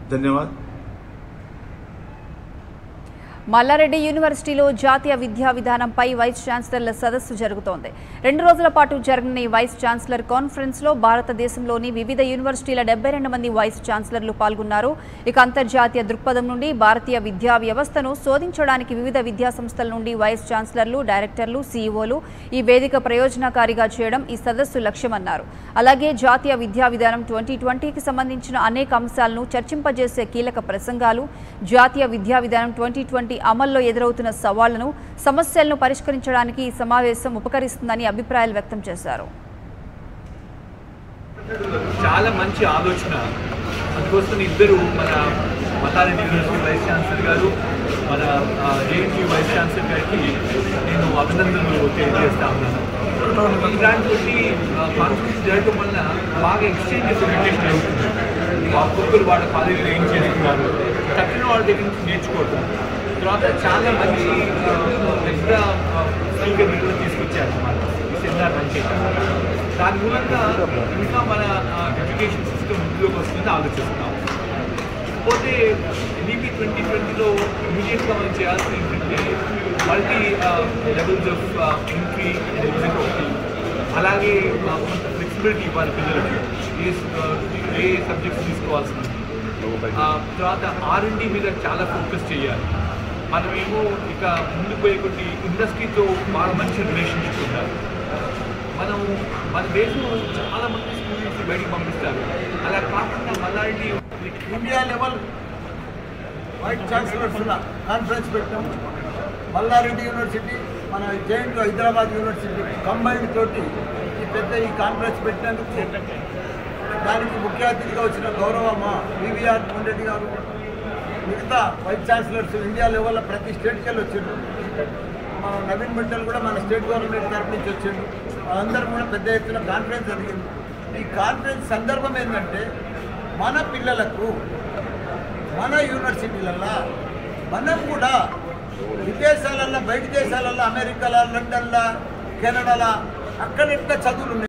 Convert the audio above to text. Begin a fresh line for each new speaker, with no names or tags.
धन्यवाद
మల్లారెడ్డి యూనివర్సిటీలో జాతీయ విద్యా విధానంపై వైస్ ఛాన్సలర్ల సదస్సు జరుగుతోంది రెండు రోజుల పాటు జరగనున్న ఈ వైస్ ఛాన్సలర్ కాన్ఫరెన్స్ లో భారతదేశంలోని వివిధ యూనివర్సిటీల డెబ్బై రెండు మంది వైస్ ఛాన్సలర్లు పాల్గొన్నారు ఇక అంతర్జాతీయ దృక్పథం నుండి భారతీయ విద్యా వ్యవస్థను శోధించడానికి వివిధ విద్యా సంస్థల నుండి వైస్ ఛాన్సలర్లు డైరెక్టర్లు సీఈఓలు ఈ వేదిక ప్రయోజనకారిగా చేయడం ఈ సదస్సు లక్ష్యమన్నారు అలాగే జాతీయ విద్యా విధానం ట్వంటీ ట్వంటీకి సంబంధించిన అనేక అంశాలను చర్చింపజేసే కీలక ప్రసంగాలు జాతీయ విద్యా విధానం ట్వంటీ ట్వంటీ అమల్లో ఎదురవుతున్న సవాళ్లను సమస్యలను పరిష్కరించడానికి ఈ సమావేశం ఉపకరిస్తుందని అభిప్రాయాలు వ్యక్తం చేశారు
చాలా మంచి ఆలోచన అందుకోసం ఇద్దరు మన మతారెడ్డి యూనివర్సిటీ వైస్ ఛాన్సలర్ గారు మన జేఎన్టీ వైస్ ఛాన్సలర్ గారికి నేను అభినందనలు తెలియజేస్తా ఉన్నాను ఇలాంటి కాన్ఫరెన్స్ జరగడం వలన బాగా ఎక్స్చేంజ్ మెడిటేషన్ అవుతుంది ఒక్కొక్కరు వాళ్ళ కాలేజీలో ఏం చేస్తున్నారు తక్కిన వాళ్ళ దగ్గర నుంచి నేర్చుకోవడం తర్వాత చాలా మంచి ఆ, పెద్ద స్పీకర్ కూడా తీసుకొచ్చారు మన ఈ సెమినార్ రన్ చేయడానికి దాని మూలంగా ఇంకా మన ఎడ్యుకేషన్ సిస్టమ్ ఇంట్లోకి వస్తుందని ఆలోచిస్తున్నాం పోతే ఎన్ఈపీ ట్వంటీ ట్వంటీలో ఇమీడియట్గా మనం చేయాల్సింది ఏంటంటే multi levels of entry and exit ఒకటి అలాగే ఆ, కొంత ఫ్లెక్సిబిలిటీ ఇవ్వాలి పిల్లలకి ఏ ఏ సబ్జెక్ట్స్ తీసుకోవాల్సింది ఆ, తర్వాత ఆర్ఎండి మీద చాలా ఫోకస్ చేయాలి మనమేమో ఇక ముందుకు పోయే కొద్ది ఇండస్ట్రీతో బాగా మంచి రిలేషన్షిప్ ఉండాలి మనం మన దేశంలో చాలా మంది స్టూడెంట్స్ బయటికి పంపిస్తారు అలా కాకుండా మళ్ళీ
ఇండియా లెవెల్ వైస్ ఛాన్సలర్స్ ఉన్న కాన్ఫరెన్స్ పెట్టాము మల్లారెడ్డి యూనివర్సిటీ మన జైంట్ హైదరాబాద్ యూనివర్సిటీ కంబైన్డ్ తోటి ఈ పెద్ద ఈ కాన్ఫరెన్స్ పెట్టినందుకు దానికి ముఖ్య అతిథిగా వచ్చిన గౌరవ మా వివిఆర్ రెడ్డి గారు మిగతా వైస్ ఛాన్సలర్స్ ఇండియా లెవెల్లో ప్రతి స్టేట్కి వెళ్ళి వచ్చిండ్రు మన నవీన్ మిట్టల్ కూడా మన స్టేట్ గవర్నమెంట్ తరఫు నుంచి వచ్చిండు అందరం కూడా పెద్ద ఎత్తున కాన్ఫరెన్స్ జరిగింది ఈ కాన్ఫరెన్స్ సందర్భం ఏంటంటే మన పిల్లలకు మన యూనివర్సిటీలల్లో మనం కూడా విదేశాలల్లో బయట దేశాలల్లో అమెరికాలో లండన్లో కెనడాలో అక్కడ చదువులు ఉన్నాయి